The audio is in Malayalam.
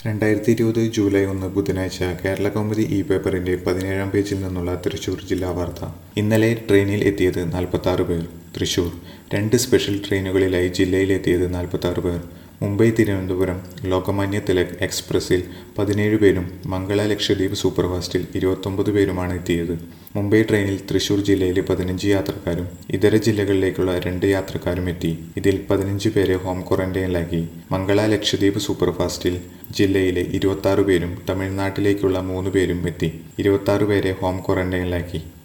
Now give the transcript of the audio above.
രണ്ടായിരത്തി ഇരുപത് ജൂലൈ ഒന്ന് ബുധനാഴ്ച കേരള കൗമുദി ഇ പേപ്പറിന്റെ പതിനേഴാം പേജിൽ നിന്നുള്ള തൃശൂർ ജില്ലാ വാർത്ത ഇന്നലെ ട്രെയിനിൽ എത്തിയത് നാൽപ്പത്തി ആറ് പേർ തൃശൂർ രണ്ട് സ്പെഷ്യൽ ട്രെയിനുകളിലായി ജില്ലയിലെത്തിയത് നാൽപ്പത്തി ആറ് പേർ മുംബൈ തിരുവനന്തപുരം ലോകമാന്യ തിലക് എക്സ്പ്രസിൽ പതിനേഴ് പേരും മംഗള ലക്ഷദ്വീപ് സൂപ്പർഫാസ്റ്റിൽ ഇരുപത്തൊമ്പത് പേരുമാണ് എത്തിയത് മുംബൈ ട്രെയിനിൽ തൃശൂർ ജില്ലയിലെ പതിനഞ്ച് യാത്രക്കാരും ഇതര ജില്ലകളിലേക്കുള്ള രണ്ട് യാത്രക്കാരും എത്തി ഇതിൽ പതിനഞ്ച് പേരെ ഹോം ക്വാറന്റൈനിലാക്കി മംഗള ലക്ഷദ്വീപ് സൂപ്പർഫാസ്റ്റിൽ ജില്ലയിലെ ഇരുപത്തി പേരും തമിഴ്നാട്ടിലേക്കുള്ള മൂന്ന് പേരും എത്തി ഇരുപത്തി പേരെ ഹോം ക്വാറന്റൈനിലാക്കി